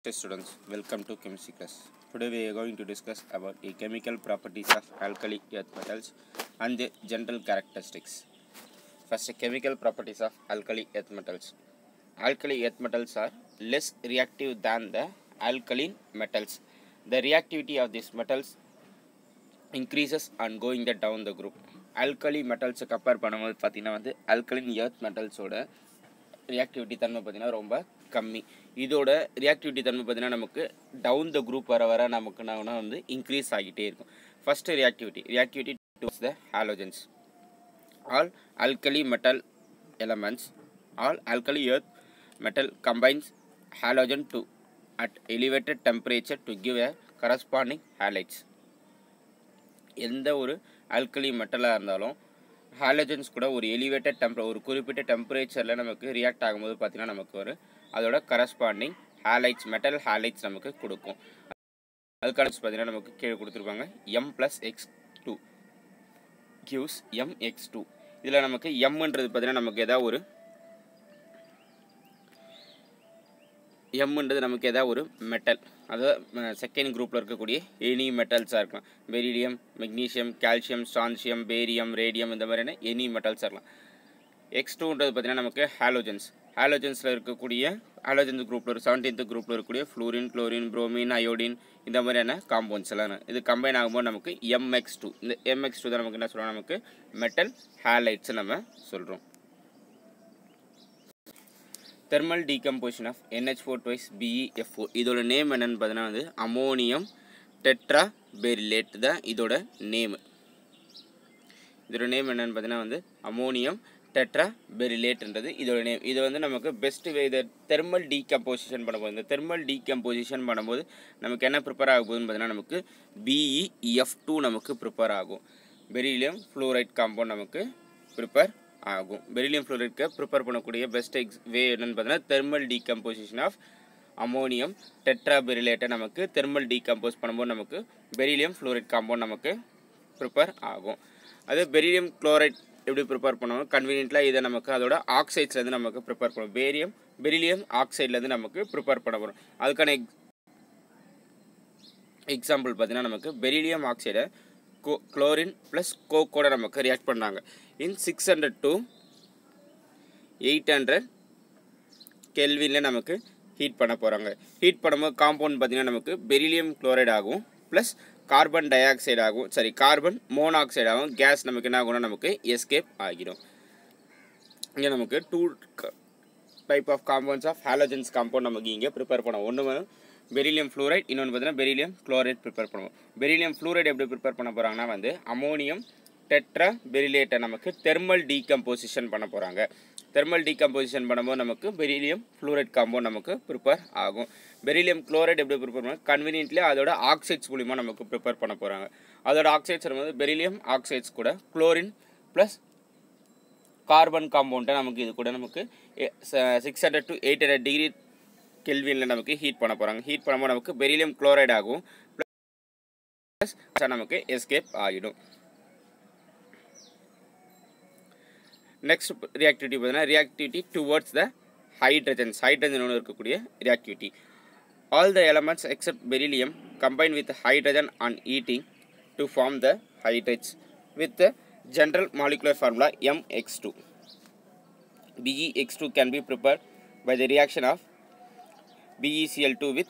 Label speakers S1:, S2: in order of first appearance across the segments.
S1: Hey students, welcome to chemistry class. Today we are going to discuss about the chemical properties of alkali earth metals and the general characteristics. First, chemical properties of alkali earth metals. Alkali earth metals are less reactive than the alkaline metals. The reactivity of these metals increases on going the down the group. alkali metals compare பண்ணும்போது பார்த்தீங்கன்னா வந்து alkaline earth metals-ஓட reactivity தன்மை பார்த்தீங்கன்னா ரொம்ப கம்மி இதோட reactivity தன்மை பார்த்தீங்கன்னா நமக்கு டவுன் த குரூப் வர வர நமக்கு என்ன வந்து இன்க்ரீஸ் ஆகிட்டே இருக்கும் first reactivity reactivity towards the halogens all alkali metal elements all alkali earth metal combines halogen to at elevated temperature to give a corresponding halides எந்த ஒரு ஆல்கலி மெட்டலாக இருந்தாலும் ஹாலஜன்ஸ் கூட ஒரு எலிவேட்டட் டெம்பர் ஒரு குறிப்பிட்ட டெம்பரேச்சரில் நமக்கு ரியாக்ட் ஆகும்போது பார்த்தீங்கன்னா நமக்கு ஒரு அதோட கரஸ்பாண்டிங் ஹாலைட்ஸ் மெட்டல் ஹாலைட்ஸ் நமக்கு கொடுக்கும் அதுக்கான பார்த்தீங்கன்னா நமக்கு கீழே கொடுத்துருப்பாங்க M plus X two gives M X two இதில் நமக்கு எம்ன்றது பார்த்தீங்கன்னா நமக்கு ஏதாவது ஒரு எம்ன்றது நமக்கு ஏதாவது ஒரு மெட்டல் அதாவது செகண்ட் குரூப்பில் இருக்கக்கூடிய எனி மெட்டல்ஸாக இருக்கலாம் beryllium magnesium calcium strontium barium radium இந்த மாதிரியான எனி மெட்டல்ஸாக இருக்கலாம் எக்ஸ் டூன்றது பார்த்தீங்கன்னா நமக்கு ஹாலோஜன்ஸ் ஹாலோஜன்ஸில் இருக்கக்கூடிய ஹாலோஜன்ஸ் குரூப்பில் செவன்டீன்த் குரூப்பில் இருக்கக்கூடிய ஃப்ளூரின் குளோரின் புரோமின் அயோடின் இந்த மாதிரியான காம்பவுண்ட்ஸ் எல்லாம் இது கம்பைன் ஆகும்போது நமக்கு எம்எக்ஸ் டூ இந்த எம்எக்ஸ் டூ தான் நமக்கு என்ன சொல்கிறோம் நமக்கு மெட்டல் ஹேலைட்ஸ் நம்ம சொல்கிறோம் thermal decomposition of NH4 twice BeFO இதோட நேம் என்னன்னு பார்த்தீங்கன்னா வந்து அமோனியம் டெட்ரா பெரிலேட் தான் இதோட நேமு இதோட நேம் என்னன்னு பார்த்தீங்கன்னா வந்து அமோனியம் டெட்ரா பெரிலேட்ன்றது இதோட நேம் இது வந்து நமக்கு பெஸ்ட் வே இதை தெர்மல் டீகம்போசிஷன் பண்ணும்போது இந்த தெர்மல் டீகம்போசிஷன் பண்ணும்போது நமக்கு என்ன ப்ரிப்பேர் ஆக போகுதுன்னு பார்த்தீங்கன்னா நமக்கு BeF டூ நமக்கு ப்ரிப்பேர் ஆகும் பெரிலியம் ஃப்ளூரைட் காம்பவுண்ட் நமக்கு ப்ரிப்பேர் ஆகும் பெரிலியம் ஃப்ளூரைட்க்கு ப்ரிப்பேர் பண்ணக்கூடிய பெஸ்ட் எக்ஸ் வே என்னன்னு பார்த்தீங்கன்னா thermal decomposition of ammonium tetra பெரிலேட்டை நமக்கு தெர்மல் டீகம்போஸ் பண்ணும்போது நமக்கு பெரிலியம் ஃப்ளூரைட் காம்பவுண்ட் நமக்கு ப்ரிப்பேர் ஆகும் அதே பெரிலியம் குளோரைட் எப்படி ப்ரிப்பேர் பண்ணுவோம் கன்வீனியன்ட்லாம் இதை நமக்கு அதோட ஆக்சைட்ஸ்லேருந்து நமக்கு ப்ரிப்பேர் பண்ணுவோம் பேரியம் பெரிலியம் ஆக்சைட்லேருந்து நமக்கு ப்ரிப்பேர் பண்ண போகிறோம் அதுக்கான எக் எக்ஸாம்பிள் பார்த்தீங்கன்னா நமக்கு பெரிலியம் ஆக்சைடை கோ குளோரின் ப்ளஸ் கோக்கோட நமக்கு ரியாக்ட் பண்ணாங்க in six hundred to eight hundred கெல்வினில் நமக்கு ஹீட் பண்ண போகிறாங்க ஹீட் பண்ணும்போது காம்பவுண்ட் பார்த்திங்கன்னா நமக்கு பெரிலியம் குளோரைட் ஆகும் ப்ளஸ் கார்பன் டை ஆக்சைடு ஆகும் சாரி கார்பன் மோனாக்சைடு ஆகும் கேஸ் நமக்கு என்ன ஆகும்னா நமக்கு எஸ்கேப் ஆகிடும் இங்கே நமக்கு two type of compounds of halogens compound நமக்கு இங்கே ப்ரிப்பேர் பண்ணுவோம் ஒன்று பெரிலியம் ஃப்ளூரைட் இன்னொன்று பார்த்தீங்கன்னா பெரிலியம் குளோரைட் ப்ரிப்பேர் பண்ணுவோம் பெரிலியம் ஃப்ளூரைட் எப்படி ப்ரிப்பேர் பண்ண போகிறாங்கன்னா வந்து அமோனியம் டெட்ரா பெரிலேட்டை நமக்கு தெர்மல் டீகம்போசிஷன் பண்ண போகிறாங்க தெர்மல் டீகம்போசிஷன் பண்ணும்போது நமக்கு பெரிலியம் ஃப்ளூரைட் காம்பவுண்ட் நமக்கு ப்ரிப்பேர் ஆகும் பெரிலியம் குளோரைட் எப்படி ப்ரிப்பேர் பண்ணுவோம் கன்வீனியன்ட்லி அதோட ஆக்சைட்ஸ் மூலிமா நமக்கு ப்ரிப்பேர் பண்ண போகிறாங்க அதோட ஆக்சைட்ஸ் வரும்போது பெரிலியம் ஆக்சைட்ஸ் கூட குளோரின் ப்ளஸ் கார்பன் காம்பவுண்ட்டை நமக்கு இது கூட நமக்கு six hundred to eight hundred degree கெல்வினில் நமக்கு ஹீட் பண்ண போகிறாங்க ஹீட் பண்ணும்போது நமக்கு பெரிலியம் குளோரைட் ஆகும் ப்ளஸ் நமக்கு எஸ்கேப் ஆகிடும் நெக்ஸ்ட் ரியாக்டிவிட்டி பார்த்தீங்கன்னா reactivity towards the hydrogens hydrogen ஒன்று இருக்கக்கூடிய reactivity all the elements except beryllium combine with hydrogen on heating to form the hydrates with the general molecular formula MX2. BeX2 can be prepared by the reaction of BeCl2 with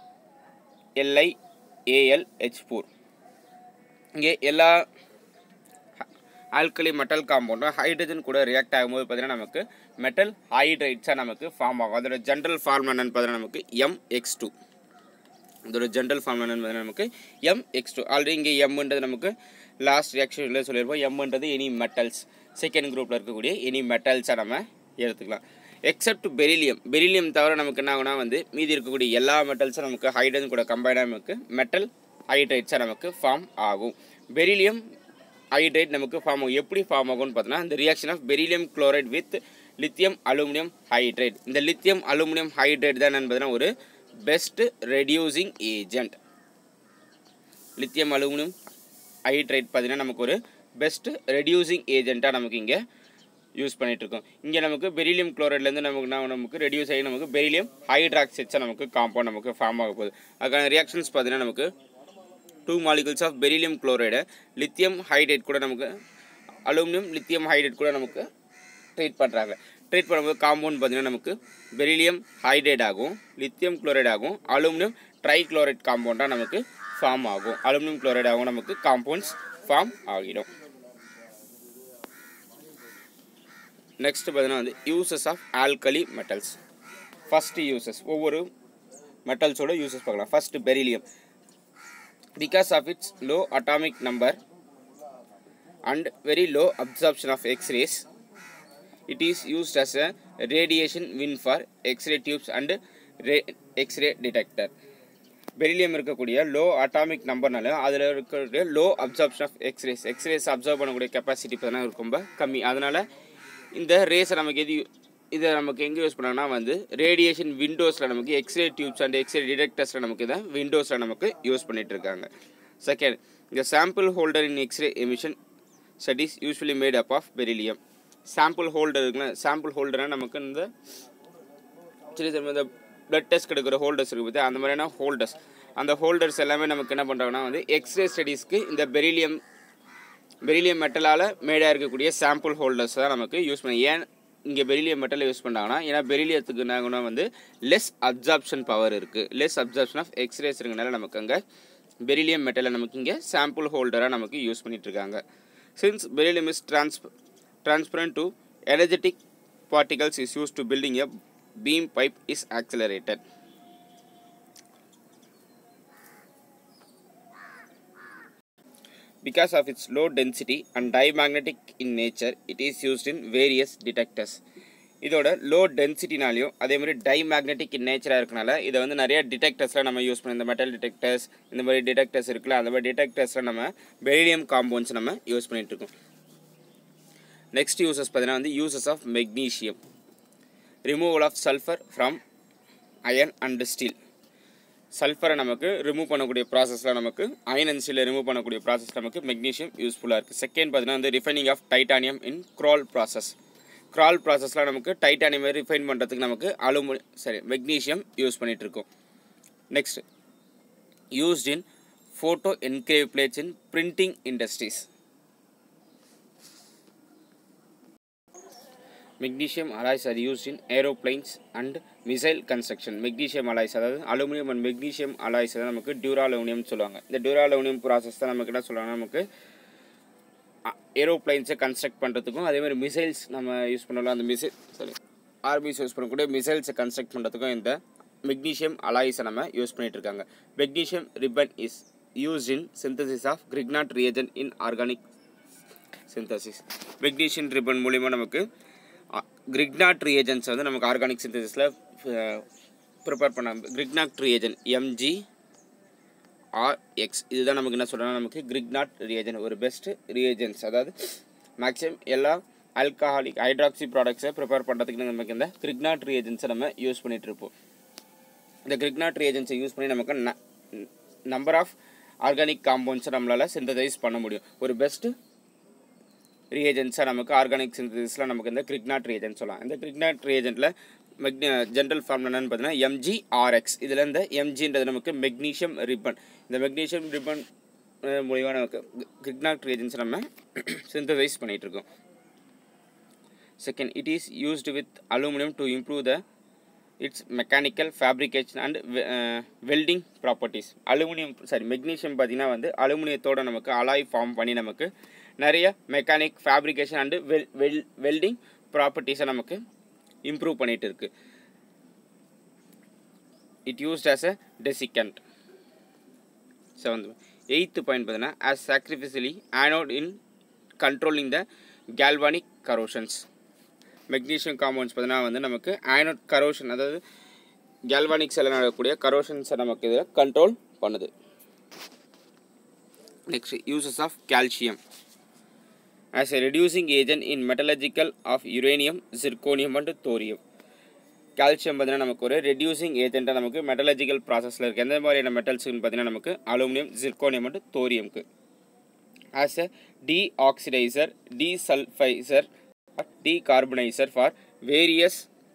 S1: LiAlH4. இங்கே எல்லா alkali metal காம்பவுண்டும் hydrogen கூட react ஆகும்போது பார்த்தீங்கன்னா நமக்கு metal ஹைட்ரைட்ஸாக நமக்கு form ஆகும் அதோட ஜென்ரல் ஃபார்ம் என்னன்னு பார்த்தீங்கன்னா நமக்கு எம்எக்ஸ் டூ இதோட ஜென்ரல் ஃபார்ம் என்னன்னு பார்த்தீங்கன்னா நமக்கு எம்எக்ஸ் டூ ஆல்ரெடி இங்கே எம்ன்றது நமக்கு லாஸ்ட் ரியாக்ஷனில் சொல்லியிருப்போம் எம்ன்றது எனி மெட்டல்ஸ் செகண்ட் குரூப்பில் இருக்கக்கூடிய எனி மெட்டல்ஸாக நம்ம எடுத்துக்கலாம் எக்ஸப்ட் பெரிலியம் பெரிலியம் தவிர நமக்கு என்ன ஆகுனா வந்து மீதி இருக்கக்கூடிய எல்லா மெட்டல்ஸும் நமக்கு ஹைட்ரஜன் கூட கம்பைனாக நமக்கு மெட்டல் ஹைட்ரேட்ஸாக நமக்கு ஃபார்ம் ஆகும் பெரிலியம் ஹைட்ரேட் நமக்கு ஃபார்ம் ஆகும் எப்படி ஃபார்ம் ஆகும்னு பார்த்தோன்னா இந்த reaction of beryllium chloride with lithium aluminium hydrate இந்த லித்தியம் அலுமினியம் ஹைட்ரேட் தான் என்பதுனா ஒரு best reducing agent lithium aluminium hydrate பார்த்தீங்கன்னா நமக்கு ஒரு பெஸ்ட் ரெடியூசிங் ஏஜெண்ட்டாக நமக்கு இங்கே யூஸ் பண்ணிட்டு இருக்கோம் இங்கே நமக்கு பெரிலியம் குளோரைட்லேருந்து நமக்கு நான் நமக்கு ரெடியூஸ் ஆகி நமக்கு பெரிலியம் ஹைட்ராக்சைட்ஸாக நமக்கு காம்பவுண்ட் நமக்கு ஃபார்ம் ஆக போகுது அதுக்கான ரியாக்ஷன்ஸ் பார்த்தீங்கன்னா நமக்கு two molecules of beryllium chloride lithium hydrate கூட நமக்கு அலுமினியம் லித்தியம் ஹைட்ரேட் கூட நமக்கு ட்ரீட் பண்ணுறாங்க ட்ரீட் பண்ணும்போது காம்பவுண்ட் பார்த்தீங்கன்னா நமக்கு பெரிலியம் ஹைட்ரேட் ஆகும் லித்தியம் குளோரைட் ஆகும் அலுமினியம் ட்ரை குளோரைட் காம்பவுண்டாக நமக்கு ஃபார்ம் ஆகும் அலுமினியம் குளோரைட் ஆகும் நமக்கு காம்பவுண்ட்ஸ் ஃபார்ம் ஆகிடும் நெக்ஸ்ட் பார்த்தீங்கன்னா வந்து uses of alkali metals first uses ஒவ்வொரு மெட்டல்ஸோட யூசஸ் பார்க்கலாம் first beryllium because of its low atomic number and very low absorption of X-rays it is used as a radiation wind for x-ray tubes and ray x-ray detector beryllium இருக்கக்கூடிய low atomic நம்பர்னால அதில் இருக்கக்கூடிய low absorption of X-rays X-rays observe பண்ணக்கூடிய capacity பார்த்தீங்கன்னா ரொம்ப கம்மி அதனால் இந்த ரேஸை நமக்கு எது இதை நமக்கு எங்கே யூஸ் பண்ணாங்கன்னா வந்து ரேடியேஷன் விண்டோஸில் நமக்கு எக்ஸ்ரே டியூப்ஸ் அண்ட் எக்ஸ்ரே டிடெக்டர்ஸில் நமக்கு இதை விண்டோஸில் நமக்கு யூஸ் பண்ணிட்டு இருக்காங்க செகண்ட் இந்த sample holder in X-ray emission studies usually made up of beryllium sample holder இருக்குல்ல சாம்பிள் ஹோல்டர்னால் நமக்கு இந்த சின்ன சின்ன இந்த பிளட் டெஸ்ட் எடுக்கிற ஹோல்டர்ஸ் இருக்குது பார்த்தியா அந்த மாதிரியான ஹோல்டர்ஸ் அந்த ஹோல்டர்ஸ் எல்லாமே நமக்கு என்ன பண்ணுறாங்கன்னா வந்து எக்ஸ்ரே ஸ்டடீஸ்க்கு இந்த பெரிலியம் பெரிலியம் மெட்டலால் மேடாக இருக்கக்கூடிய சாம்பிள் ஹோல்டர்ஸ் தான் நமக்கு யூஸ் பண்ணி ஏன் இங்கே பெரிலியம் மெட்டலை யூஸ் பண்ணுறாங்கன்னா ஏன்னா பெரிலியத்துக்கு என்ன வந்து லெஸ் அப்சார்ப்ஷன் பவர் இருக்குது லெஸ் அப்சார்ப்ஷன் ஆஃப் எக்ஸ்ரேஸ் இருக்கனால நமக்கு அங்கே பெரிலியம் மெட்டலை நமக்கு இங்கே சாம்பிள் ஹோல்டராக நமக்கு யூஸ் பண்ணிட்டு இருக்காங்க since beryllium is trans transparent to energetic particles is used to building a beam pipe is accelerated. Because of its low density and diamagnetic in nature, it is used in various detectors. இதோட low டென்சிட்டினாலையும் அதே மாதிரி டைமேக்னெட்டிக் இன் நேச்சராக இருக்கனால இதை வந்து நிறைய டிடெக்டர்ஸில் நம்ம use பண்ணோம் இந்த மெட்டல் டிடெக்டர்ஸ் இந்த மாதிரி டிடெக்டர்ஸ் இருக்குல்ல அந்த மாதிரி டிடெக்டர்ஸில் நம்ம பெரிலியம் காம்பவுண்ட்ஸ் நம்ம யூஸ் பண்ணிகிட்டு இருக்கோம் நெக்ஸ்ட் யூசஸ் பார்த்தீங்கன்னா வந்து uses of magnesium removal of sulphur from iron and steel சல்ஃபரை நமக்கு ரிமூவ் பண்ணக்கூடிய ப்ராசஸில் நமக்கு அயன் அண்ட் ஸ்டீலை ரிமூவ் பண்ணக்கூடிய ப்ராசஸ் நமக்கு மெக்னீஷியம் யூஸ்ஃபுல்லாக இருக்குது செகண்ட் பார்த்தீங்கன்னா வந்து refining of titanium in Kroll process Kroll ப்ராசஸில் நமக்கு டைட்டானியம் ரிஃபைன் பண்ணுறதுக்கு நமக்கு அலுமினி சரி மெக்னீஷியம் யூஸ் பண்ணிகிட்டு இருக்கோம் next used in photo engrave plates in printing industries magnesium alloys are used in aeroplanes and missile construction magnesium alloys அதாவது aluminium and magnesium alloys தான் நமக்கு டியூரா அலுமினியம் சொல்லுவாங்க இந்த டியூரா அலுமினியம் ப்ராசஸ் தான் நமக்கு என்ன சொல்லுவாங்க நமக்கு ஏரோப்ளைன்ஸை கன்ஸ்ட்ரக்ட் பண்ணுறதுக்கும் அதே மாதிரி மிசைல்ஸ் நம்ம யூஸ் பண்ணலாம் அந்த மிசைல் சாரி ஆர்பிஸ் யூஸ் பண்ணக்கூடிய மிசைல்ஸை கன்ஸ்ட்ரக்ட் பண்ணுறதுக்கும் இந்த மெக்னீஷியம் அலாய்ஸை நம்ம யூஸ் பண்ணிட்டு இருக்காங்க magnesium ribbon is used in synthesis of Grignard reagent in organic synthesis magnesium ribbon மூலிமா நமக்கு கிரிக்னாட் ரியேஜன்ஸ் வந்து நமக்கு ஆர்கானிக் சிந்தசிஸில் ப்ரிப்பேர் பண்ண கிரிக்னாட் ரியேஜன் எம்ஜி ஆர்எக்ஸ் இதுதான் நமக்கு என்ன சொல்கிறோம்னா நமக்கு கிரிக்னாட் ரியேஜன் ஒரு பெஸ்ட் ரியேஜன்ஸ் அதாவது மேக்ஸிமம் எல்லா ஆல்கஹாலிக் ஹைட்ராக்சி ப்ராடக்ட்ஸை ப்ரிப்பேர் பண்ணுறதுக்கு நமக்கு இந்த கிரிக்னாட் ரியேஜன்ஸை நம்ம யூஸ் பண்ணிகிட்டு இருப்போம் இந்த கிரிக்னாட் ரியேஜன்ஸை யூஸ் பண்ணி நமக்கு நம்பர் ஆஃப் ஆர்கானிக் காம்பவுண்ட்ஸை நம்மளால் சிந்தசைஸ் பண்ண முடியும் ஒரு பெஸ்ட்டு ரியேஜென்ட்ஸாக நமக்கு ஆர்கானிக் சிந்தசிஸில் நமக்கு இந்த கிரிக்னாட் ரியேஜென்ட் சொல்லலாம் இந்த கிரிக்னாட் ரியேஜென்ட்டில் மெக்னி ஜென்ரல் ஃபார்ம் என்னென்னு பார்த்தீங்கன்னா எம்ஜிஆர்எக்ஸ் இதில் இந்த எம்ஜின்றது நமக்கு மெக்னீஷியம் ரிப்பன் இந்த மெக்னீஷியம் ரிப்பன் மூலிமா நமக்கு கிரிக்னாட் ரியேஜென்ட்ஸ் நம்ம சிந்தசைஸ் பண்ணிகிட்டு இருக்கோம் second it is used with aluminium to improve the its mechanical fabrication and welding properties aluminium sorry magnesium பார்த்தீங்கன்னா வந்து அலுமினியத்தோட நமக்கு அலாய் ஃபார்ம் பண்ணி நமக்கு நிறைய mechanic fabrication and well well welding ப்ராப்பர்ட்டிஸை நமக்கு இம்ப்ரூவ் பண்ணிகிட்டு இருக்கு it used as a desiccant seventh eighth point பார்த்தீங்கன்னா as sacrificially anode in controlling the galvanic corrosions magnesium compounds பார்த்தீங்கன்னா வந்து நமக்கு ஆனோட் கரோஷன் அதாவது கேல்வானிக்ஸில் நடக்கக்கூடிய கரோஷன்ஸை நமக்கு இதில் கண்ட்ரோல் பண்ணுது next uses of calcium as a reducing agent in metallurgical of uranium, zirconium and thorium. Calcium பார்த்தீங்கன்னா நமக்கு ஒரு ரெடியூசிங் ஏஜென்ட்டாக நமக்கு மெட்டலஜிக்கல் ப்ராசஸில் இருக்குது எந்த மாதிரியான மெட்டல்ஸ்னு பார்த்தீங்கன்னா நமக்கு அலுமினியம் ஜிர்கோனியம் அண்ட் தோரியம்க்கு as a deoxidiser desulphuriser decarbonizer for various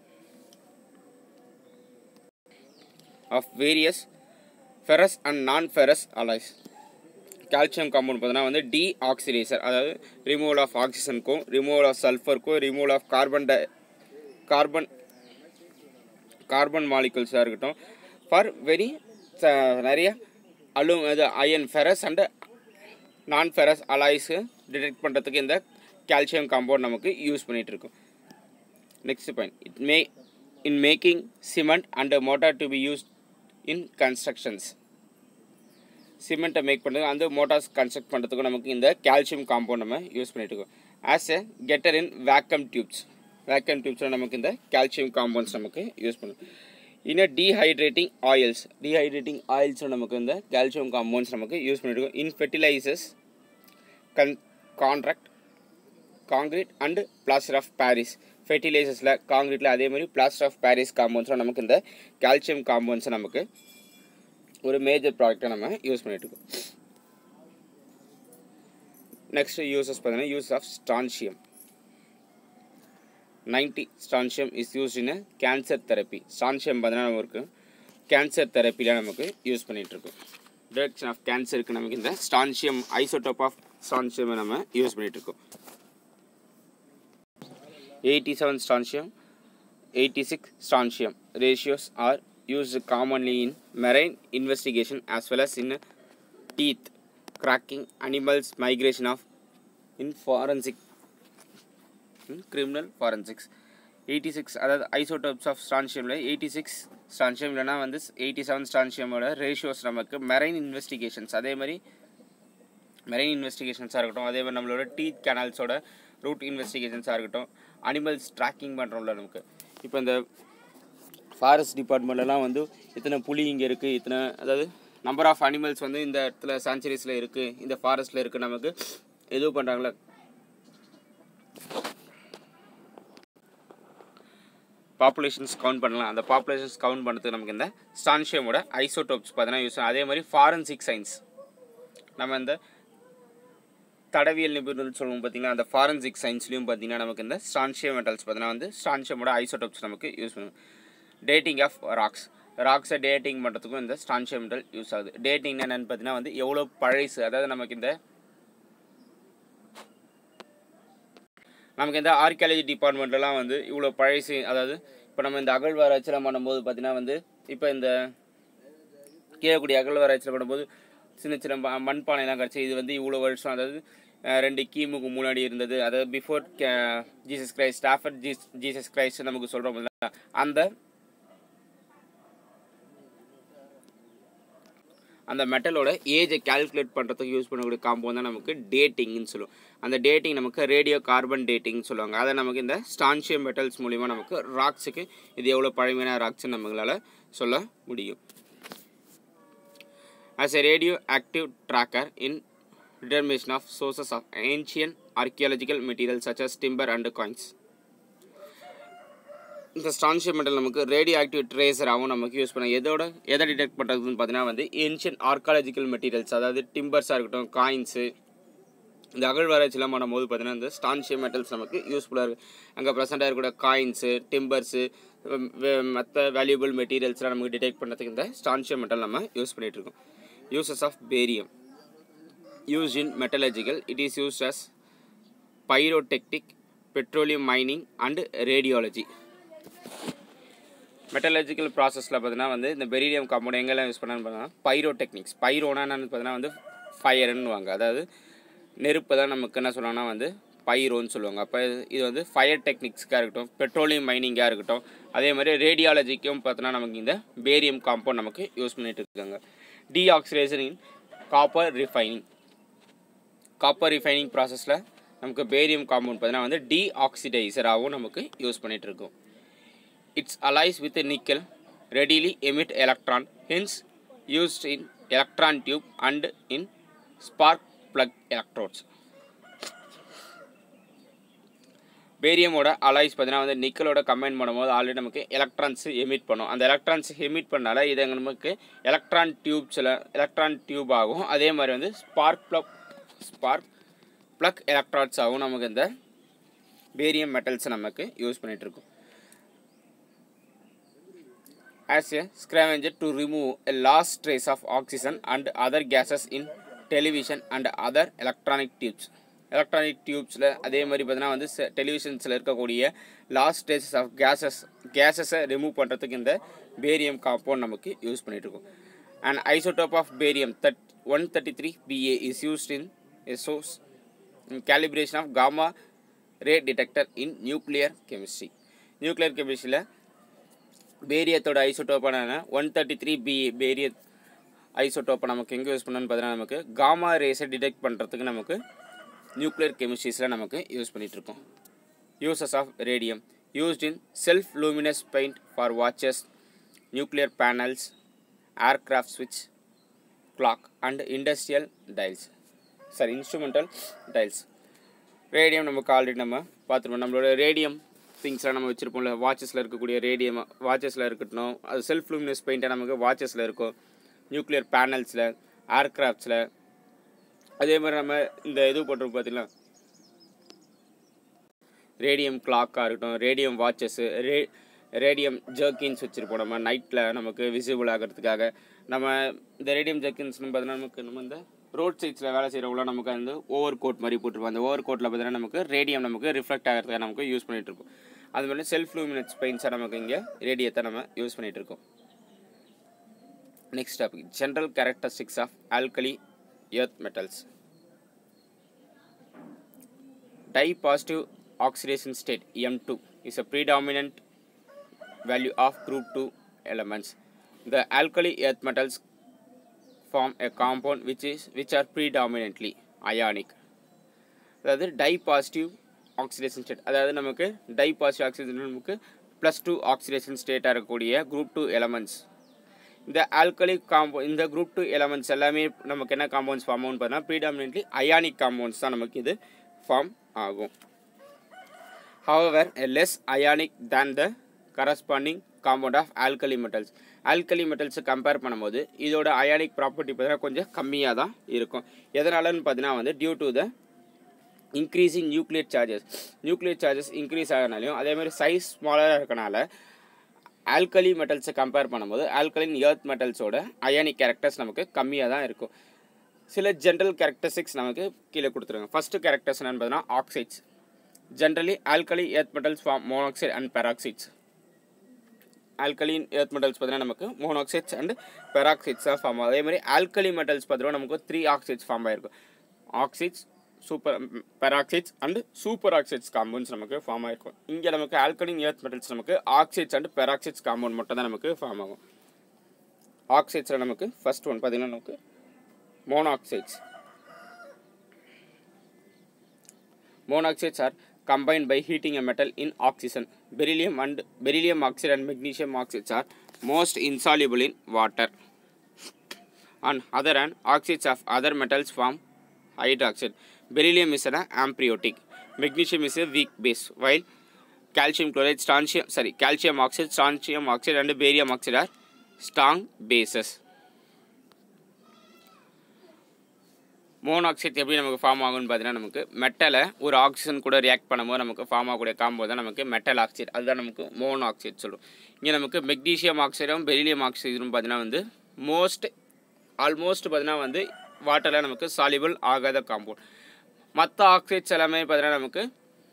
S1: of various ferrous and non-ferrous alloys calcium compound பார்த்தீங்கன்னா வந்து டி ஆக்சிடைசர் அதாவது ரிமூவல் ஆஃப் ஆக்சிஜனுக்கும் ரிமூவல் ஆஃப் சல்ஃபருக்கும் removal of carbon di carbon carbon மாலிகுல்ஸாக இருக்கட்டும் ஃபார் வெரி நிறைய அலு இது iron ferrous and non ferrous alloys detect பண்ணுறதுக்கு இந்த கால்சியம் காம்பவுண்ட் நமக்கு யூஸ் பண்ணிகிட்டு இருக்கோம் next point it may in making cement and motor to be used in constructions சிமெண்ட்டை மேக் பண்ணுறது அந்த மோட்டார்ஸ் கன்ஸ்ட்ரக்ட் பண்ணுறதுக்கும் நமக்கு இந்த கால்சியம் காம்பவுண்ட் நம்ம யூஸ் பண்ணிட்டு இருக்கோம் as a getter in vacuum tubes vacuum டியூப்ஸில் நமக்கு இந்த கால்சியம் காம்பவுண்ட்ஸ் நமக்கு யூஸ் பண்ணும் இன்னும் டீஹைட்ரேட்டிங் ஆயில்ஸ் டீஹைட்ரேட்டிங் ஆயில்ஸும் நமக்கு இந்த கால்சியம் காம்பவுண்ட்ஸ் நமக்கு யூஸ் பண்ணியிருக்கோம் in fertilisers con contract concrete and plaster of Paris ஃபெர்டிலைசர்ஸில் காங்கிரீட்டில் அதே மாதிரி பிளாஸ்டர் ஆஃப் பாரிஸ் காம்பவுண்ட்ஸில் நமக்கு இந்த கால்சியம் காம்பவுண்ட்ஸை நமக்கு ஒரு மேஜர் ப்ராடக்டை நம்ம யூஸ் பண்ணிட்டு இருக்கோம் நெக்ஸ்ட் யூசஸ் பார்த்தீங்கன்னா use of strontium ninety strontium is use in cancer therapy strontium பார்த்தீங்கன்னா நமக்கு கேன்சர் தெரப்பியில் நமக்கு யூஸ் பண்ணிகிட்டு இருக்கோம் டிடெக்ஷன் ஆஃப் கேன்சருக்கு நமக்கு இந்த ஸ்டான்ஷியம் ஐசோடோப் ஆஃப் ஸ்டான்ஷியம் நம்ம யூஸ் பண்ணிகிட்டு இருக்கோம் eighty seven strontium eighty six strontium ratios are used commonly in marine investigation as well as in teeth cracking animals migration of in forensic in criminal forensics 86 அதாவது isotopes of ஸ்டான்ஷியமில் eighty six strontium இல்லைனா வந்து eighty seven ஸ்டான்ஷியமோட ratios நமக்கு marine investigations அதே மாதிரி marine இன்வெஸ்டிகேஷன்ஸாக இருக்கட்டும் அதே மாதிரி நம்மளோட டீத் கேனல்ஸோட ரூட் இன்வெஸ்டிகேஷன்ஸாக இருக்கட்டும் அனிமல்ஸ் ட்ராக்கிங் பண்ணுறோம்ல நமக்கு இப்போ இந்த ஃபாரஸ்ட் டிபார்ட்மெண்ட்லலாம் வந்து இத்தனை புலி இங்கே இருக்குது இத்தனை அதாவது நம்பர் ஆஃப் அனிமல்ஸ் வந்து இந்த இடத்துல சான்ச்சுரிஸில் இருக்குது இந்த ஃபாரஸ்ட்டில் இருக்குது நமக்கு எதுவும் பண்ணுறாங்களே பாப்புலேஷன்ஸ் கவுண்ட் பண்ணலாம் அந்த பாப்புலேஷன்ஸ் கவுண்ட் பண்ணுறதுக்கு நமக்கு இந்த ஸ்டான்ஷியமோட ஐசோடோப்ஸ் பார்த்தீங்கன்னா யூஸ் அதே மாதிரி ஃபாரன்சிக் சயின்ஸ் நம்ம இந்த தடவியல் நிபுணர்கள் சொல்லுவோம் பார்த்தீங்கன்னா அந்த ஃபாரன்சிக் சயின்ஸ்லையும் பார்த்தீங்கன்னா நமக்கு இந்த ஸ்டான்ஷியம் மெட்டல்ஸ் பார்த்தீங்கன்னா வந்து ஸ்டான்ஷியமோட ஐசோடோப்ஸ் நமக்கு யூஸ் பண்ணுவோம் டேட்டிங் ஆஃப் ராக்ஸ் ராக்ஸை டேட்டிங் பண்ணுறதுக்கும் இந்த ஸ்டான்ஷியம் மெட்டல் யூஸ் ஆகுது டேட்டிங்னா என்னென்னு பார்த்தீங்கன்னா வந்து எவ்வளோ பழசு அதாவது நமக்கு இந்த நமக்கு இந்த ஆர்கியாலஜி டிபார்ட்மெண்ட்லலாம் வந்து இவ்வளோ பழசு அதாவது இப்போ நம்ம இந்த அகழ்வாராய்ச்சிலாம் பண்ணும்போது பார்த்தீங்கன்னா வந்து இப்போ இந்த கேட்கக்கூடிய அகழ்வாராய்ச்சியில் பண்ணும்போது சின்ன சின்ன ம- மண்பானைலாம் கிடச்சி இது வந்து இவ்வளோ வருஷம் அதாவது அஹ், ரெண்டு கிமுக்கு முன்னாடி இருந்தது அதாவது பிஃபோர் ஜீசஸ் கிரைஸ்ட் ஆஃபர் ஜீஸ் ஜீசஸ் கிரைஸ்ட் நமக்கு சொல்கிறோம்ல அந்த அந்த மெட்டலோட ஏஜை கால்குலேட் பண்ணுறதுக்கு யூஸ் பண்ணக்கூடிய காம்பவுண்ட் தான் நமக்கு டேட்டிங்னு சொல்லுவோம் அந்த டேட்டிங் நமக்கு ரேடியோ கார்பன் டேட்டிங் சொல்லுவாங்க அதை நமக்கு இந்த ஸ்டான்ஷியம் மெட்டல்ஸ் மூலிமா நமக்கு ராக்ஸுக்கு இது எவ்வளோ பழமையான ராக்ஸ்னு நம்மளால் சொல்ல முடியும் as a radioactive tracker in determination of sources of ancient archaeological materials such as timber and coins. இந்த ஸ்டான்ஷியம் மெட்டல் நமக்கு ரேடியோ ஆக்டிவ் ட்ரேசராகவும் நமக்கு யூஸ் பண்ண எதோட எதை டிடெக்ட் பண்ணுறதுன்னு பார்த்தீங்கன்னா வந்து ஏன்ஷியன் ஆர்காலஜிக்கல் மெட்டீரியல்ஸ் அதாவது டிம்பர்ஸாக இருக்கட்டும் காயின்ஸு இந்த அகழ்வாராய்ச்சிலாம் பண்ணும்போது பார்த்தீங்கன்னா இந்த ஸ்டான்ஷியம் மெட்டல்ஸ் நமக்கு யூஸ்ஃபுல்லாக இருக்குது அங்கே ப்ரெசென்ட்டாக இருக்கக்கூடிய காயின்ஸு டிம்பர்ஸு மற்ற வேல்யூபிள் மெட்டீரியல்ஸ்லாம் நமக்கு டிடெக்ட் பண்ணுறதுக்கு இந்த ஸ்டான்ஷியம் மெட்டல் நம்ம யூஸ் பண்ணிகிட்டு இருக்கோம் uses of barium used in metallurgical it is used as pyrotechnic petroleum mining and radiology metallurgical ப்ராசஸில் பார்த்தீங்கன்னா வந்து இந்த பெரிலியம் காம்பவுண்ட் எங்கெல்லாம் யூஸ் பண்ணான்னு பார்த்தீங்கன்னா பைரோடெக்னிக்ஸ் பைரோனா என்னன்னு பார்த்தீங்கன்னா வந்து ஃபயர்னுவாங்க அதாவது நெருப்பு தான் நமக்கு என்ன சொல்லுவாங்கன்னா வந்து பைரோன்னு சொல்லுவாங்க அப்போ இது வந்து ஃபயர் டெக்னிக்ஸ்க்காக இருக்கட்டும் பெட்ரோலியம் மைனிங்காக இருக்கட்டும் அதே மாதிரி ரேடியாலஜிக்கும் பார்த்தோன்னா நமக்கு இந்த பேரியம் காம்பவுண்ட் நமக்கு யூஸ் பண்ணிட்டு இருக்காங்க deoxidation in copper refining copper refining ப்ராசஸில் நமக்கு பேரியம் காம்பவுண்ட் பார்த்தீங்கன்னா வந்து டீஆக்சிடைசராகவும் நமக்கு யூஸ் பண்ணிட்டு இருக்கோம் Its allies with nickel readily emit electron, hence used in electron tube and in spark plug electrodes. பேரியமோட அலாய்ஸ் பார்த்தீங்கன்னா வந்து நிக்கலோட கம்பைன் பண்ணும்போது ஆல்ரெடி நமக்கு எலக்ட்ரான்ஸ் எமிட் பண்ணும் அந்த எலக்ட்ரான்ஸ் எமிட் பண்ணால இது நமக்கு எலக்ட்ரான் டியூப்ஸில் எலக்ட்ரான் டியூப் ஆகும் அதே மாதிரி வந்து spark plug spark plug electrons ஆகும் நமக்கு இந்த பேரியம் மெட்டல்ஸை நமக்கு யூஸ் பண்ணிகிட்டு இருக்கோம் as a scavenger to remove a last trace of oxygen and other gases in television and other electronic tubes electronic டியூப்ஸில் அதே மாதிரி பார்த்தீங்கன்னா வந்து டெலிவிஷன்ஸில் இருக்கக்கூடிய லாஸ்ட் ஸ்டேஜஸ் ஆஃப் கேஸஸ் கேஸஸை ரிமூவ் பண்ணுறதுக்கு இந்த பேரியம் காம்பவுண்ட் நமக்கு யூஸ் பண்ணிகிட்ருக்கோம் and isotope of barium that one thirty three BA is used in a source in calibration of gamma ray detector in nuclear chemistry nuclear கெமிஸ்ட்ரியில் பேரியத்தோட ஐசோட்டோப்பான one thirty three B பேரிய ஐசோட்டோப்பை நமக்கு எங்கே use பண்ணணும்னு பார்த்தீங்கன்னா நமக்கு காமா ரேஸை டிடெக்ட் பண்ணுறதுக்கு நமக்கு நியூக்ளியர் கெமிஸ்ட்ரிஸில் நமக்கு யூஸ் பண்ணிகிட்ருக்கோம் uses of radium used in self luminous paint for watches nuclear panels aircraft ஸ்விட்ச் clock and industrial tiles sorry instrumental tiles radium நமக்கு ஆல்ரெடி நம்ம பார்த்துருப்போம் நம்மளோட ரேடியம் திங்ஸ்லாம் நம்ம வச்சுருப்போம்ல வாட்சஸில் இருக்கக்கூடிய ரேடியம் வாட்சஸில் இருக்கட்டும் அது செல்ஃப் லூமினஸ் பெயிண்ட்டாக நமக்கு வாட்சஸில் இருக்கும் நியூக்ளியர் பேனல்ஸில் ஏர்க்ராஃப்ட்ஸில் அதே மாதிரி நம்ம இந்த இது போட்டிருப்போம் பார்த்தீங்களா ரேடியம் கிளாக்காக இருக்கட்டும் ரேடியம் வாட்சஸ்ஸு ரே ரேடியம் ஜர்க்கின்ஸ் வச்சுருப்போம் நம்ம நைட்டில் நமக்கு விசிபிள் ஆகிறதுக்காக நம்ம இந்த ரேடியம் ஜர்க்கின்ஸ்னு பார்த்தீங்கன்னா நமக்கு நம்ம இந்த ரோட் சைட்ஸில் வேலை செய்கிறவங்களாம் நமக்கு வந்து ஓவர் கோட் மாதிரி போட்டிருப்போம் அந்த ஓவர் கோட்டில் பார்த்தீங்கன்னா நமக்கு ரேடியம் நமக்கு ரிஃப்ளெக்ட் ஆகிறதுக்காக நமக்கு யூஸ் பண்ணிகிட்டு இருக்கோம் அது மாதிரி செல்ஃப் லூமினஸ் பெயிண்ட்ஸாக நமக்கு இங்கே ரேடியத்தை நம்ம யூஸ் பண்ணிகிட்டு இருக்கோம் next topic general characteristics of alkali earth metals Di-positive oxidation state M2 is a predominant value of group 2 elements. The alkali earth metals form a compound which is which are predominantly ionic. அதாவது di positive oxidation state அதாவது நமக்கு di positive oxidation நமக்கு plus two oxidation ஸ்டேட்டாக இருக்கக்கூடிய group two elements இந்த alkali காம்போ இந்த group two elements எல்லாமே நமக்கு என்ன காம்பவுண்ட்ஸ் ஃபார்ம் ஆகும்னு பார்த்தீங்கன்னா ப்ரீடாமினெட்லி அயானிக் காம்பவுண்ட்ஸ் தான் நமக்கு இது ஃபார்ம் ஆகும் however a less ionic than the corresponding compound of alkali metals alkali metals compare பண்ணும்போது இதோட அயானிக் ப்ராப்பர்ட்டி பார்த்தீங்கன்னா கொஞ்சம் கம்மியாக தான் இருக்கும் எதனாலன்னு பார்த்தீங்கன்னா வந்து due to the increasing nuclear charges nuclear charges increase ஆகிறனாலையும் அதே மாதிரி சைஸ் ஸ்மாலராக இருக்கனால ஆல்கலி மெட்டல்ஸை கம்பேர் பண்ணும்போது ஆல்கலின் எர்த் மெட்டல்ஸோட அயானிக் கேரக்டர்ஸ் நமக்கு கம்மியாக தான் இருக்கும் சில ஜென்ரல் கேரக்டரிஸ்டிக்ஸ் நமக்கு கீழே கொடுத்துருங்க ஃபஸ்ட்டு கேரக்டர்ஸ் என்னென்னு பார்த்தீங்கன்னா oxides generally alkali earth metals form monoxide and peroxides alkaline earth metals பார்த்தீங்கன்னா நமக்கு மோனாக்சைட்ஸ் அண்ட் பெராக்சைட்ஸ் தான் ஃபார்ம் ஆகும் அதே மாதிரி ஆல்கலி மெட்டல்ஸ் பார்த்தீங்கன்னா நமக்கு த்ரீ ஆக்சைட்ஸ் ஃபார்ம் ஆயிருக்கும் oxides super peroxides and super oxides compounds நமக்கு ஃபார்ம் ஆயிருக்கும் இங்கே நமக்கு ஆல்கலின் எர்த் மெட்டல்ஸ் நமக்கு ஆக்சைட்ஸ் அண்ட் பெராக்சைட்ஸ் காம்பவுண்ட் மட்டும் தான் நமக்கு ஃபார்ம் ஆகும் ஆக்சைட்ஸில் நமக்கு ஃபர்ஸ்ட் ஒன் பார்த்தீங்கன்னா நமக்கு monoxides. Monoxides are combined by heating a metal in oxygen. Beryllium and beryllium oxide and magnesium oxides are most insoluble in water. On other hand, oxides of other metals form hydroxide. Beryllium is an amphiotic. Magnesium is a weak base, while calcium chloride, strontium, sorry, calcium oxide, strontium oxide, and barium oxide are strong bases. Monoxide எப்படி நமக்கு form ஆகும்னு பார்த்தீங்கன்னா நமக்கு மெட்டலை ஒரு oxygen கூட react பண்ணும்போது நமக்கு form ஆகக்கூடிய காம்போ தான் நமக்கு மெட்டல் ஆக்சைடு அதுதான் நமக்கு மோனாக்சைட் சொல்லுவோம் இங்கே நமக்கு மெக்னீஷியம் ஆக்சைடும் பெரிலியம் ஆக்சைடும் பார்த்தீங்கன்னா வந்து மோஸ்ட் ஆல்மோஸ்ட் பார்த்தீங்கன்னா வந்து வாட்டரில் நமக்கு சாலிபிள் ஆகாத காம்பவுண்ட் மற்ற ஆக்சைட்ஸ் எல்லாமே பார்த்தீங்கன்னா நமக்கு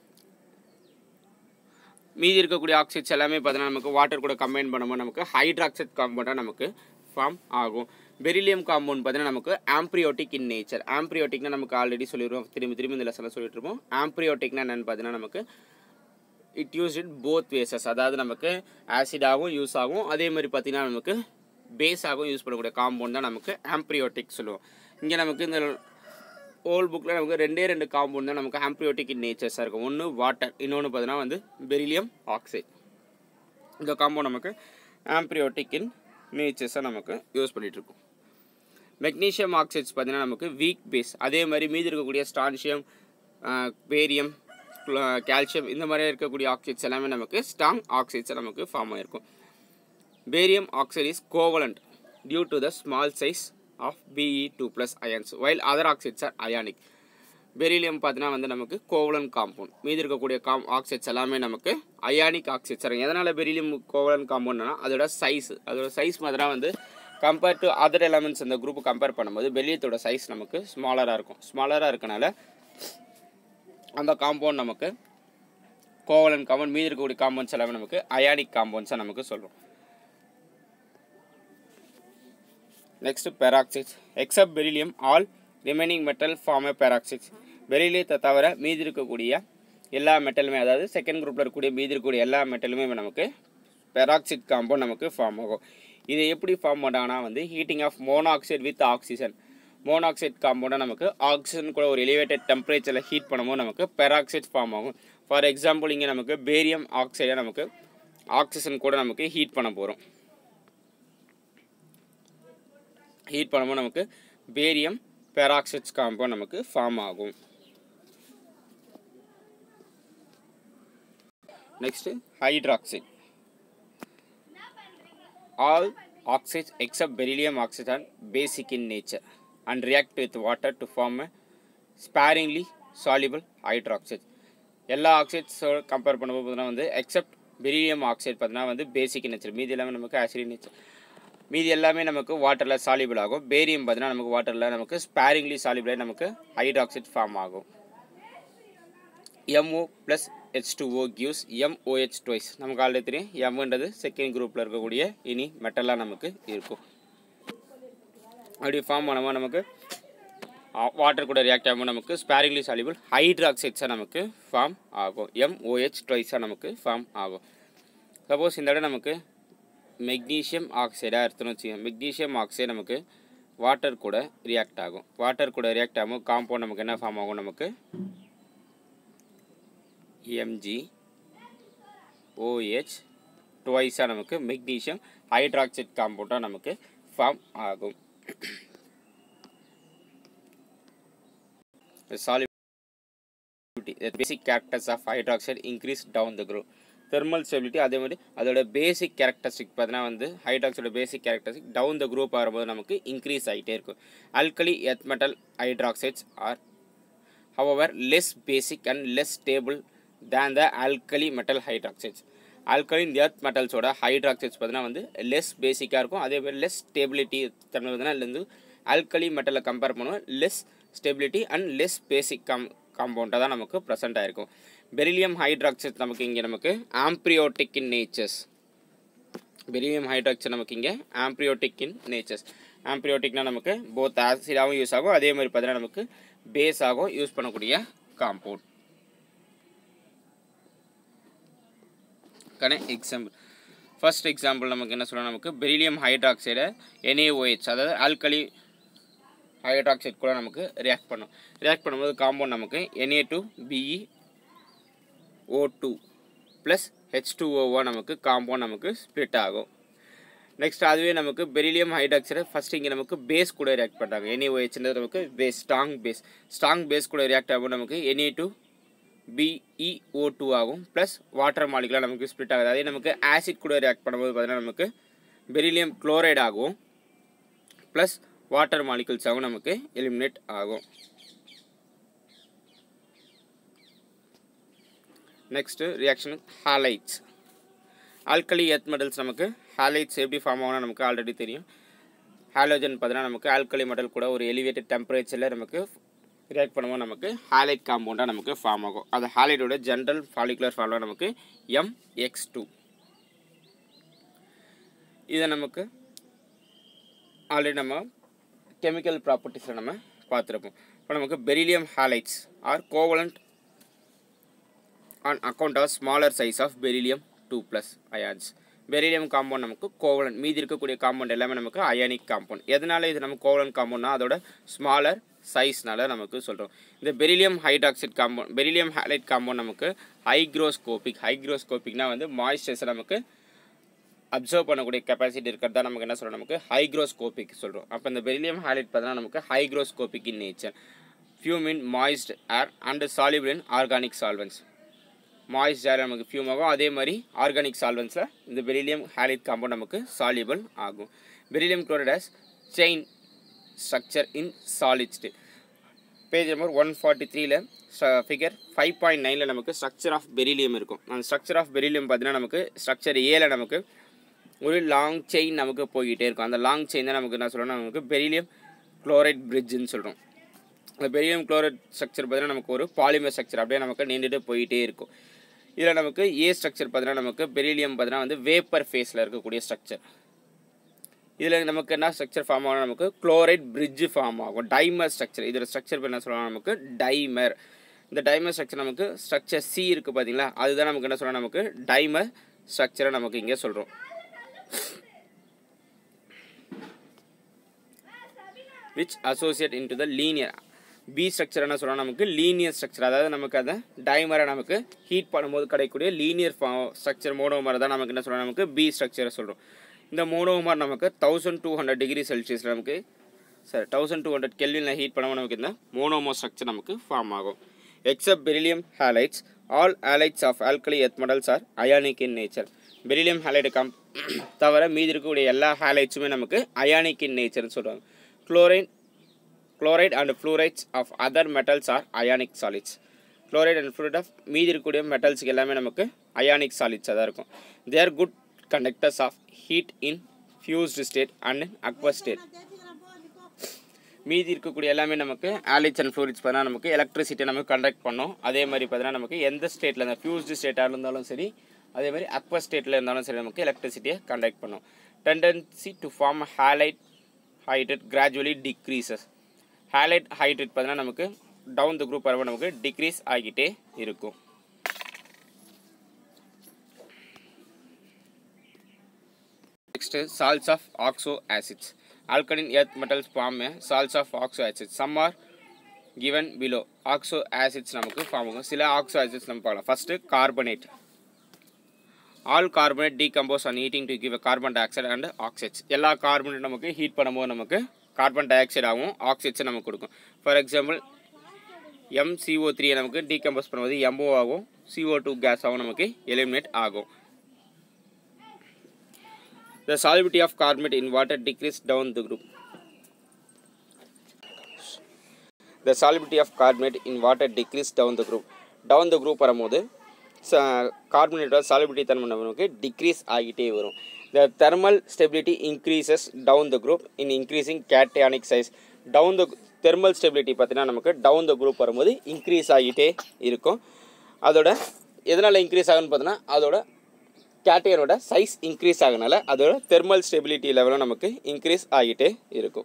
S1: மீதி இருக்கக்கூடிய ஆக்சைட்ஸ் எல்லாமே பார்த்தீங்கன்னா நமக்கு வாட்டர் கூட கம்பைன் பண்ணும்போது நமக்கு ஹைட்ராக்சைட் காம்பவுண்டாக நமக்கு ஃபார்ம் ஆகும் பெரிலியம் காம்பவுண்ட் பார்த்தீங்கன்னா நமக்கு ஆம்ப்ரியோட்டிக் இன் நேச்சர் ஆம்ப்ரியோட்டிக்னா நமக்கு ஆல்ரெடி சொல்லிடுவோம் திரும்பி திரும்பி இந்த லெசனில் சொல்லிட்டு இருப்போம் ஆம்ப்ரியோட்டிக்னா என்னென்னு பார்த்தீங்கன்னா நமக்கு it use it both ways அதாவது நமக்கு ஆசிடாகவும் யூஸ் ஆகும் அதே மாதிரி பார்த்தீங்கன்னா நமக்கு பேஸாகவும் யூஸ் பண்ணக்கூடிய காம்பவுண்ட் தான் நமக்கு ஆம்ப்ரியோட்டிக் சொல்லுவோம் இங்கே நமக்கு இந்த ஓல் புக்கில் நமக்கு ரெண்டே ரெண்டு காம்பவுண்ட் தான் நமக்கு ஆம்ப்ரியோட்டிக் இன் நேச்சர்ஸாக இருக்கும் ஒன்று வாட்டர் இன்னொன்று பார்த்தீங்கன்னா வந்து பெரிலியம் ஆக்சைடு இந்த காம்பவுண்ட் நமக்கு ஆம்ப்ரியோட்டிக் இன் நேச்சர்ஸாக நமக்கு யூஸ் பண்ணிகிட்ருக்கோம் மெக்னீஷியம் ஆக்சைட்ஸ் பார்த்தீங்கன்னா நமக்கு வீக் பேஸ் அதே மாதிரி மீதி இருக்கக்கூடிய ஸ்டான்ஷியம் பேரியம் கால்சியம் இந்த மாதிரி இருக்கக்கூடிய ஆக்சைட்ஸ் எல்லாமே நமக்கு ஸ்ட்ராங் ஆக்சைட்ஸாக நமக்கு ஃபார்ம் ஆகிருக்கும் barium oxide is covalent due to the small size of BE two plus ions while other oxides are ionic beryllium பார்த்தீங்கன்னா வந்து நமக்கு கோவலன் காம்பவுண்ட் மீதி இருக்கக்கூடிய காம் ஆக்சைட்ஸ் எல்லாமே நமக்கு அயானிக் ஆக்சைட்ஸ் இருக்கும் எதனால் பெரிலியம் கோவலன் காம்பவுண்ட்னா அதோட சைஸ் அதோட சைஸ் மாதிரினா வந்து கம்பேர் டு அதர் எலமெண்ட்ஸ் இந்த குரூப் கம்பேர் பண்ணும்போது பெரிலியத்தோட சைஸ் நமக்கு ஸ்மாலராக இருக்கும் ஸ்மாலராக இருக்கனால அந்த காம்பவுண்ட் நமக்கு கோவலன் காம்பவுண்ட் மீதி இருக்கக்கூடிய காம்பவுண்ட்ஸ் எல்லாமே நமக்கு அயானிக் காம்பவுண்ட்ஸாக நமக்கு சொல்கிறோம் next peroxides except beryllium all remaining metal form a peroxides பெரிலியத்தை தவிர மீதி இருக்கக்கூடிய எல்லா மெட்டலுமே அதாவது செகண்ட் குரூப்பில் இருக்கக்கூடிய மீதி இருக்கக்கூடிய எல்லா மெட்டலுமே நமக்கு பெராக்சைட் காம்பவுண்ட் நமக்கு ஃபார்ம் ஆகும் இதை எப்படி ஃபார்ம் பண்ணாங்கன்னா வந்து heating of monoxide with oxygen monoxide காம்பவுண்டை நமக்கு ஆக்சிஜன் கூட ஒரு எலிவேட்டட் டெம்பரேச்சரில் ஹீட் பண்ணும்போது நமக்கு பெராக்சைட் ஃபார்ம் ஆகும் ஃபார் எக்ஸாம்பிள் இங்கே நமக்கு பேரியம் ஆக்சைடை நமக்கு ஆக்சிஜன் கூட நமக்கு ஹீட் பண்ண போகிறோம் ஹீட் பண்ணும்போது நமக்கு பேரியம் பெராக்சைட்ஸ் காம்பவுண்ட் நமக்கு ஃபார்ம் ஆகும் next hydroxide all oxides except beryllium oxide are basic in nature and react with water to form a sparingly soluble hydroxide எல்லா ஆக்சைட்ஸோட கம்பேர் பண்ணும்போது பார்த்தீங்கன்னா வந்து எக்ஸப்ட் பெரிலியம் ஆக்சைடு பார்த்தீங்கன்னா வந்து பேசிக் நேச்சர் மீதி எல்லாமே நமக்கு ஆசிட் நேச்சர் மீதி எல்லாமே நமக்கு வாட்டரில் சாலிபிள் ஆகும் பேரியம் பார்த்தீங்கன்னா நமக்கு வாட்டரில் நமக்கு ஸ்பேரிங்லி சாலிபிளாக நமக்கு ஹைட்ராக்சைட் ஃபார்ம் ஆகும் MO plus H two O gives MOH twice நமக்கு ஆல்ரெடி தெரியும் எம்ன்றது செகண்ட் குரூப்பில் இருக்கக்கூடிய இனி மெட்டலாக நமக்கு இருக்கும் அப்படி ஃபார்ம் பண்ணும்போது நமக்கு வாட்டர் கூட ரியாக்ட் ஆகும்போது நமக்கு ஸ்பேரிங்லி சாலிபிள் ஹைட்ராக்சைட்ஸாக நமக்கு ஃபார்ம் ஆகும் எம்ஓஹெச் டுவைஸாக நமக்கு ஃபார்ம் ஆகும் சப்போஸ் இந்த இடம் நமக்கு மெக்னீஷியம் ஆக்சைடாக எடுத்துன்னு வச்சுக்கோங்க மெக்னீஷியம் ஆக்சைடு நமக்கு வாட்டர் கூட ரியாக்ட் ஆகும் வாட்டர் கூட ரியாக்ட் ஆகும் காம்பவுண்ட் நமக்கு என்ன ஃபார்ம் ஆகும் நமக்கு எம்ஜி ஓஹெச் டுவைஸாக நமக்கு மெக்னீஷியம் ஹைட்ராக்சைட் காம்பவுண்டாக நமக்கு ஃபார்ம் ஆகும் solubility basic characters of hydroxide increase down the group thermal stability அதே மாதிரி அதோட பேசிக் கேரக்டரிஸ்டிக் பார்த்தீங்கன்னா வந்து ஹைட்ராக்சைடோட basic characteristic down the group வரும்போது நமக்கு இன்க்ரீஸ் ஆகிட்டே இருக்கும் alkali earth metal hydroxides are however less basic and less stable than the alkali metal hydroxides alkaline earth மெட்டல்ஸோட ஹைட்ராக்சைட்ஸ் பார்த்தீங்கன்னா வந்து லெஸ் பேசிக்காக இருக்கும் அதே மாதிரி லெஸ் ஸ்டெபிலிட்டி தன்மை பார்த்தீங்கன்னா இதுலேருந்து ஆல்கலி மெட்டலை கம்பேர் பண்ணுவோம் less stability and less basic கம் காம்பவுண்டாக தான் நமக்கு ப்ரெசென்ட் ஆகிருக்கும் பெரிலியம் ஹைட்ராக்சைட் நமக்கு இங்கே நமக்கு amphoteric in natures beryllium hydroxide நமக்கு இங்கே ஆம்ப்ரியோட்டிக் இன் நேச்சர்ஸ் ஆம்ப்ரியோட்டிக்னா நமக்கு போத் ஆசிடாகவும் யூஸ் ஆகும் அதே மாதிரி பார்த்தீங்கன்னா நமக்கு பேஸாகவும் யூஸ் பண்ணக்கூடிய காம்பவுண்ட் கான எக்ஸாம்பிள் ஃபர்ஸ்ட் எக்ஸாம்பிள் நமக்கு என்ன சொல்லலாம் நமக்கு பெரிலியம் ஹைட்ராக்சைடை என்ஏஓஹெச் அதாவது ஆல்கலி ஹைட்ராக்சைடு கூட நமக்கு ரியாக்ட் பண்ணும் ரியாக்ட் பண்ணும்போது காம்பவுண்ட் நமக்கு NA two BE O two plus H two ஓவாக நமக்கு காம்பவுண்ட் நமக்கு ஸ்ப்ளிட் ஆகும் நெக்ஸ்ட் அதுவே நமக்கு பெரிலியம் ஹைட்ராக்சைடு ஃபஸ்ட் இங்கே நமக்கு பேஸ் கூட ரியாக்ட் பண்ணுறாங்க என்ஏஓஹெச்ன்றது நமக்கு base strong base strong base கூட ரியாக்ட் ஆகும் நமக்கு என்ஏ டூ பிஇஓ டூ ஆகும் ப்ளஸ் வாட்டர் மாலிகுலாக நமக்கு ஸ்ப்ளிட் ஆகுது அதே நமக்கு ஆசிட் கூட ரியாக்ட் பண்ணும்போது பார்த்தீங்கன்னா நமக்கு பெரிலியம் குளோரைடு ஆகும் ப்ளஸ் வாட்டர் மாலிகுல்ஸாகவும் நமக்கு எலிமினேட் ஆகும் next reaction halides alkali earth metals நமக்கு ஹாலைட்ஸ் எப்படி ஃபார்ம் ஆகும்னா நமக்கு ஆல்ரெடி தெரியும் ஹாலோஜன் பார்த்தீங்கன்னா நமக்கு ஆல்கலி மெட்டல் கூட ஒரு எலிவேட்டட் டெம்பரேச்சரில் நமக்கு ரியாக்ட் பண்ணும்போது நமக்கு ஹாலைட் காம்பவுண்டாக நமக்கு ஃபார்ம் ஆகும் அது ஹாலைட்டோட ஜென்ரல் ஃபாலிகுலர் ஃபார்மாக நமக்கு எம் எக்ஸ் டூ இதை நமக்கு ஆல்ரெடி நம்ம கெமிக்கல் ப்ராப்பர்ட்டிஸில் நம்ம பார்த்துருப்போம் இப்போ நமக்கு beryllium halides are covalent on account of smaller size of beryllium two plus ions beryllium compound நமக்கு கோவலன் மீதி இருக்கக்கூடிய காம்பவுண்ட் எல்லாமே நமக்கு அயானிக் காம்பவுண்ட் எதனால இது நமக்கு கோவலன் காம்பவுண்ட்னா அதோட ஸ்மாலர் சைஸ்னால நமக்கு சொல்கிறோம் இந்த beryllium hydroxide compound beryllium halide compound நமக்கு ஹைக்ரோஸ்கோபிக் ஹைக்ரோஸ்கோபிக்னா வந்து மாய்ஸ்சர்ஸை நமக்கு அப்சர்வ் பண்ணக்கூடிய கெப்பாசிட்டி இருக்கிறதா நமக்கு என்ன சொல்கிறோம் நமக்கு ஹைக்ரோஸ்கோபிக் சொல்கிறோம் அப்போ இந்த பெரிலியம் ஹைலைட் பார்த்தீங்கன்னா நமக்கு hygroscopic in nature fume in moist air and soluble in organic solvents moist air நமக்கு ஃபியூம் ஆகும் அதே மாதிரி ஆர்கானிக் சால்வன்ஸில் இந்த பெரிலியம் ஹாலிட் காம்பவுண்ட் நமக்கு சாலிபிள் ஆகும் beryllium chlorides chain structure in solid state page number one forty த்ரீல figure five point நைனில் நமக்கு ஸ்ட்ரக்சர் ஆஃப் பெரிலியம் இருக்கும் அந்த ஸ்ட்ரக்சர் ஆஃப் பெரிலியம் பார்த்தீங்கன்னா நமக்கு ஸ்ட்ரக்சர் ஏல நமக்கு ஒரு லாங் செயின் நமக்கு போய்கிட்டே இருக்கும் அந்த லாங் செயின் தான் நமக்கு என்ன சொல்லணும் நமக்கு பெரிலியம் குளோரைட் பிரிட்ஜுன்னு சொல்கிறோம் அந்த பெரிலியம் குளோரைட் ஸ்ட்ரக்சர் பார்த்தீங்கன்னா நமக்கு ஒரு பாலிமர் ஸ்ட்ரக்சர் அப்படியே நமக்கு நீண்டுட்டு போயிட்டே இருக்கும் இதில் நமக்கு ஏ ஸ்ட்ரக்சர் பார்த்தீங்கன்னா நமக்கு பெரிலியம் பார்த்தீங்கன்னா வந்து வேப்பர் ஃபேஸில் இருக்கக்கூடிய ஸ்ட்ரக்சர் இதில் நமக்கு என்ன ஸ்ட்ரக்சர் ஃபார்ம் ஆகும் நமக்கு குளோரைட் பிரிட்ஜ் ஃபார்ம் ஆகும் டைமர் ஸ்ட்ரக்சர் இதோட ஸ்ட்ரக்சர் என்ன சொல்லலாம் நமக்கு டைமர் இந்த டைமர் ஸ்ட்ரக்சர் நமக்கு ஸ்ட்ரக்சர் சி இருக்குது பார்த்தீங்களா அதுதான் நமக்கு என்ன சொல்லலாம் நமக்கு டைமர் ஸ்ட்ரக்சரை நமக்கு இங்கே சொல்கிறோம் which associate into the linear B structure என்ன சொல்லலாம் நமக்கு லீனியர் ஸ்ட்ரக்சர் அதாவது நமக்கு அதை டைமரை நமக்கு ஹீட் பண்ணும்போது கிடைக்கக்கூடிய லீனியர் ஸ்ட்ரக்சர் மோனோமர் தான் நமக்கு என்ன சொல்லலாம் நமக்கு பி ஸ்ட்ரக்சரை சொல்கிறோம் இந்த மோனோமர் நமக்கு தௌசண்ட் டூ ஹண்ட்ரட் டிகிரி செல்சியஸில் நமக்கு சார் தௌசண்ட் டூ ஹண்ட்ரட் கெல்வினில் ஹீட் பண்ணும்போது நமக்கு இந்த மோனோமோ ஸ்ட்ரக்சர் நமக்கு ஃபார்ம் ஆகும் except beryllium halides all halides of alkali earth metals are ionic in nature beryllium halide கம் தவிர மீதி இருக்கக்கூடிய எல்லா ஹேலைட்ஸுமே நமக்கு அயானிக் இன் நேச்சர்னு சொல்கிறாங்க chlorine chloride and fluorides of other metals are ionic solids chloride and fluoride of மீதி இருக்கக்கூடிய மெட்டல்ஸ்க்கு எல்லாமே நமக்கு அயானிக் சாலிட்ஸாக தான் இருக்கும் they are good conductors of heat in fused state and aqueous state மீதி இருக்கக்கூடிய எல்லாமே நமக்கு ஆலிட்ஸ் அண்ட் ஃப்ளூரிட்ஸ் பார்த்தா நமக்கு எலக்ட்ரிசிட்டி நமக்கு கண்டக்ட் பண்ணோம் அதே மாதிரி பார்த்தீங்கன்னா நமக்கு எந்த ஸ்டேட்டில் இந்த ஃபியூஸ்டு ஸ்டேட்டாக இருந்தாலும் சரி அதே மாதிரி அக்வஸ் ஸ்டேட்டில் இருந்தாலும் சரி நமக்கு எலக்ட்ரிசிட்டியை கண்டக்ட் பண்ணும் tendency to form halide hydrate gradually decreases halide hydrate பார்த்தீங்கன்னா நமக்கு டவுன் த குரூப் வரப்போ நமக்கு டிக்ரீஸ் ஆகிட்டே இருக்கும் next salts of oxo acids alkaline earth metals form salts of oxo acids some are given below oxo acids நமக்கு form ஆகும் சில oxo acids நம்ம பார்க்கலாம் first carbonate all carbonate decompose on heating to give carbon dioxide and oxides எல்லா carbonate நமக்கு heat பண்ணும்போது நமக்கு carbon டை ஆக்சைடாகவும் ஆக்சைட்ஸை நமக்கு கொடுக்கும் ஃபார் எக்ஸாம்பிள் எம்சிஓ த்ரீ நமக்கு டீகம்போஸ் பண்ணும்போது எம்ஓ ஆகும் சிஓ டூ கேஸாகவும் நமக்கு எலிமினேட் ஆகும் The solubility of carbonate in water decrease down the group. The solubility of carbonate in water decrease down the group. Down the group வரும்போது கார்பனேட்டோட solubility தன்மை நமக்கு decrease ஆகிட்டே வரும் the thermal stability increases down the group in increasing cationic size down the thermal stability பார்த்தீங்கன்னா நமக்கு down the group வரும்போது increase ஆகிட்டே இருக்கும் அதோட எதனால் இன்க்ரீஸ் ஆகுன்னு பார்த்தோன்னா அதோட கேட்டையனோட சைஸ் இன்க்ரீஸ் ஆகனால அதோட தெர்மல் ஸ்டெபிலிட்டி லெவலும் நமக்கு இன்க்ரீஸ் ஆகிட்டே இருக்கும்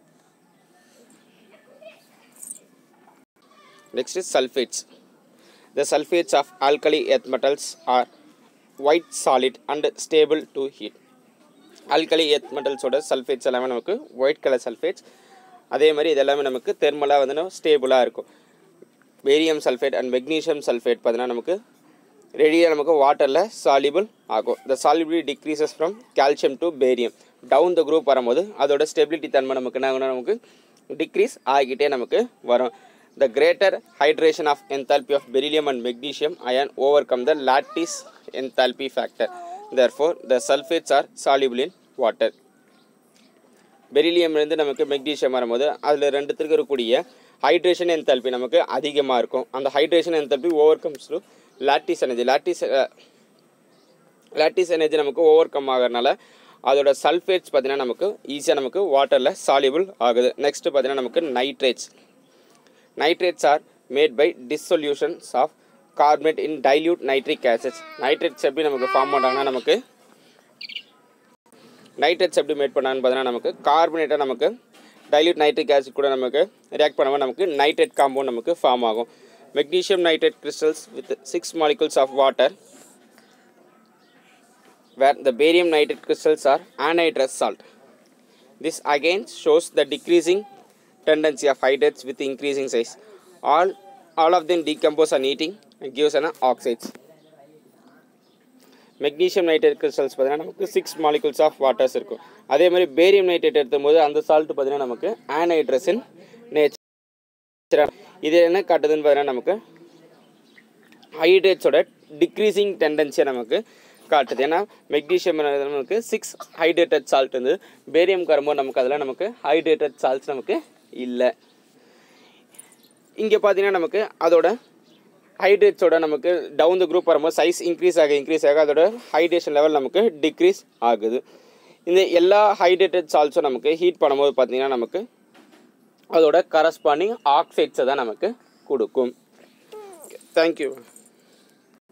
S1: next sulphates the sulphates of alkali earth metals are white solid and stable to heat alkali earth மெட்டல்ஸோட சல்ஃபேட்ஸ் எல்லாமே நமக்கு ஒயிட் கலர் சல்ஃபேட்ஸ் அதே மாதிரி இது எல்லாமே நமக்கு தெர்மலாக வந்து ஸ்டேபிளாக இருக்கும் barium sulphate and magnesium sulphate பார்த்தீங்கன்னா நமக்கு ரெடியாக நமக்கு வாட்டரில் சாலிபிள் ஆகும் the solubility decreases from calcium to barium down the group வரும்போது அதோட ஸ்டெபிலிட்டி தன்மை நமக்கு என்ன ஆகும்னா நமக்கு டிக்ரீஸ் ஆகிட்டே நமக்கு வரும் the greater hydration of enthalpy of beryllium and magnesium ion overcome the lattice enthalpy factor therefore the sulphates are soluble in water பெரிலியம்லேருந்து நமக்கு மெக்னீஷியம் வரும்போது அதில் ரெண்டுத்துக்கு இருக்கக்கூடிய ஹைட்ரேஷன் என்தால்பி நமக்கு அதிகமாக இருக்கும் அந்த hydration enthalpy overcomes to lattice energy lattice lattice energy நமக்கு ஓவர் கம் ஆகிறனால அதோட சல்ஃபேட்ஸ் பார்த்தீங்கன்னா நமக்கு ஈஸியாக நமக்கு வாட்டரில் சாலிபிள் ஆகுது நெக்ஸ்ட் பார்த்தீங்கன்னா நமக்கு nitrates nitrates are made by dissolutions of carbonate in dilute nitric acids nitrates எப்படி நமக்கு ஃபார்ம் பண்ணுறாங்கன்னா நமக்கு நைட்ரேட்ஸ் எப்படி மேட் பண்ணான்னு பார்த்தீங்கன்னா நமக்கு கார்பனேட்டை நமக்கு டைல்யூட் நைட்ரிக் ஆசிட் கூட நமக்கு ரியாக்ட் பண்ணும்போது நமக்கு நைட்ரேட் காம்பவுண்ட் நமக்கு ஃபார்ம் ஆகும் magnesium nitrate crystals with 6 molecules of water where the barium nitrate crystals are anhydrous salt. This again shows the decreasing tendency of hydrates with increasing size. All, all of them decompose on heating and gives an oxides. Magnesium nitrate crystals பார்த்தீங்கன்னா நமக்கு six molecules of waters இருக்கும் அதே மாதிரி barium nitrate எடுத்தும்போது அந்த salt பார்த்தீங்கன்னா நமக்கு ஆனைட்ரஸின் nature இது என்ன காட்டுதுன்னு பார்த்தீங்கன்னா நமக்கு ஹைட்ரேட்ஸோட டிக்ரீசிங் டெண்டன்சியை நமக்கு காட்டுது ஏன்னா மெக்னீஷியம் நமக்கு சிக்ஸ் ஹைட்ரேட்டட் சால்ட் வந்து பேரியம் கரும்போது நமக்கு அதில் நமக்கு ஹைட்ரேட்டட் சால்ட்ஸ் நமக்கு இல்லை இங்கே பார்த்தீங்கன்னா நமக்கு அதோட ஹைட்ரேட்ஸோட நமக்கு டவுன் த குரூப் வரும்போது சைஸ் இன்க்ரீஸ் ஆக இன்க்ரீஸ் ஆக அதோட ஹைட்ரேஷன் லெவல் நமக்கு டிக்ரீஸ் ஆகுது இந்த எல்லா ஹைட்ரேட்டட் சால்ட்ஸும் நமக்கு ஹீட் பண்ணும்போது பார்த்தீங்கன்னா நமக்கு அதோட கரஸ்பாண்டிங் ஆக்சைட்ஸை தான் நமக்கு கொடுக்கும் தேங்க்யூ